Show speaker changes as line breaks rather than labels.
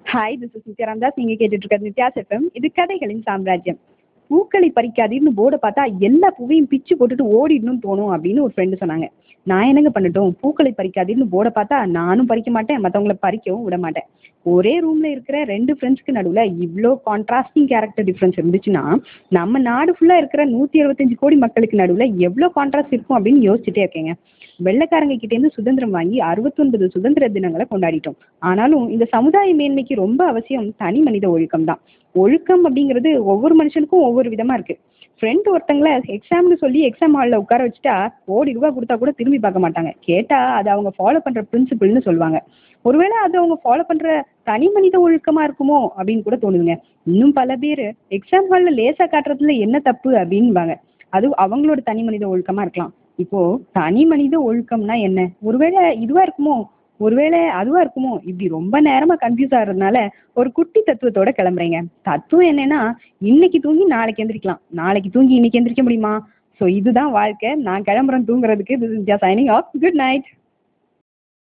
hi this is Nithya Ramdas நீங்கள் கேட்டுட்டு இருக்கிறது நித்யாஸ் எஃப்எம் இது கதைகளின் சாம்ராஜ்யம் பூக்களை பறிக்காதீர்னு போர்டை பார்த்தா எல்லா பூவையும் பிச்சு போட்டுட்டு ஓடிடணும்னு தோணும் அப்படின்னு ஒரு ஃப்ரெண்டு சொன்னாங்க நான் என்னங்க பண்ணட்டும் பூக்களை பறிக்காதீர்னு போர்டை பார்த்தா நானும் பறிக்க மாட்டேன் மற்றவங்கள பறிக்கவும் விட மாட்டேன் ஒரே ரூம்ல இருக்கிற ரெண்டு ஃப்ரெண்ட்ஸ்க்கு நடுவில் இவ்வளோ கான்ட்ராஸ்டிங் கேரக்டர் டிஃப்ரென்ஸ் இருந்துச்சுன்னா நம்ம நாடு ஃபுல்லாக இருக்கிற நூற்றி அறுபத்தஞ்சு கோடி மக்களுக்கு நடுவில் எவ்வளோ கான்ட்ராஸ்ட் இருக்கும் அப்படின்னு யோசிச்சுட்டே இருக்கேங்க வெள்ளைக்காரங்க கிட்டேருந்து சுதந்திரம் வாங்கி அறுபத்தொன்பது சுதந்திர தினங்களை கொண்டாடிட்டோம் ஆனாலும் இந்த சமுதாய மேன்மைக்கு ரொம்ப அவசியம் தனி மனித ஒழுக்கம் தான் ஒழுக்கம் அப்படிங்கிறது ஒவ்வொரு மனுஷனுக்கும் ஒவ்வொரு விதமா இருக்கு ஃப்ரெண்ட் ஒருத்தங்கள எக்ஸாம்னு சொல்லி எக்ஸாம் ஹாலில் உட்கார வச்சுட்டா கோடி ரூபாய் கொடுத்தா கூட திரும்பி பார்க்க மாட்டாங்க கேட்டா அது அவங்க ஃபாலோ பண்ற பிரின்சிபிள்னு சொல்லுவாங்க ஒருவேளை அது அவங்க ஃபாலோ பண்ற தனி மனித ஒழுக்கமா இருக்குமோ அப்படின்னு கூட தோணுதுங்க இன்னும் பல பேர் எக்ஸாம் ஹாலில் லேசா காட்டுறதுல என்ன தப்பு அப்படின்பாங்க அது அவங்களோட தனி மனித ஒழுக்கமா இருக்கலாம் இப்போ தனி மனித ஒழுக்கம்னா என்ன ஒருவேளை இதுவா இருக்குமோ ஒருவேளை அதுவா இருக்குமோ இப்படி ரொம்ப நேரமா கன்ஃபியூஸ் ஆகுறதுனால ஒரு குட்டி தத்துவத்தோட கிளம்புறேங்க தத்துவம் என்னன்னா இன்னைக்கு தூங்கி நாளைக்கு எந்திரிக்கலாம் நாளைக்கு தூங்கி இன்னைக்கு எந்திரிக்க முடியுமா ஸோ இதுதான் வாழ்க்கை நான் கிளம்புறேன் தூங்குறதுக்கு this is just signing off good night